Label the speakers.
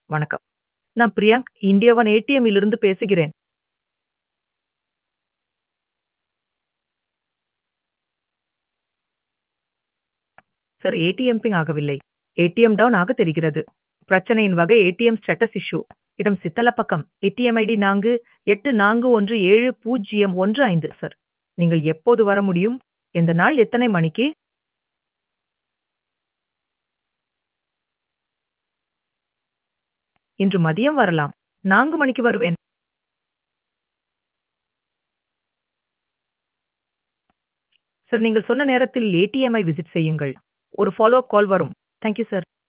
Speaker 1: வணக்கம். நான் Priyank India one ஏடிஎம்மிலிருந்து பேசுகிறேன். சார் ஏடிஎம் பிங் ஆகவில்லை. ஏடிஎம் டவுன் ஆக தெரிகிறது. பிரச்சனையின் வகை ஏடிஎம் ஸ்டேட்டஸ் இஷ்யூ. இடம் சித்தலப்பக்கம். ஏடிஎம் ஐடி நான்கு 84170115 சார். நீங்கள் எப்போது வர முடியும்? எந்த நாள் எத்தனை மணிக்கு? இன்று மதியம் வரலாம். 4 மணிக்கு வருவேன். சார் நீங்கள் சொன்ன நேரத்தில் ஏடிஎம் ஐ விசிட் செய்யுங்கள். ஒரு ஃபாலோ அப் கால் வரும். Thank you sir.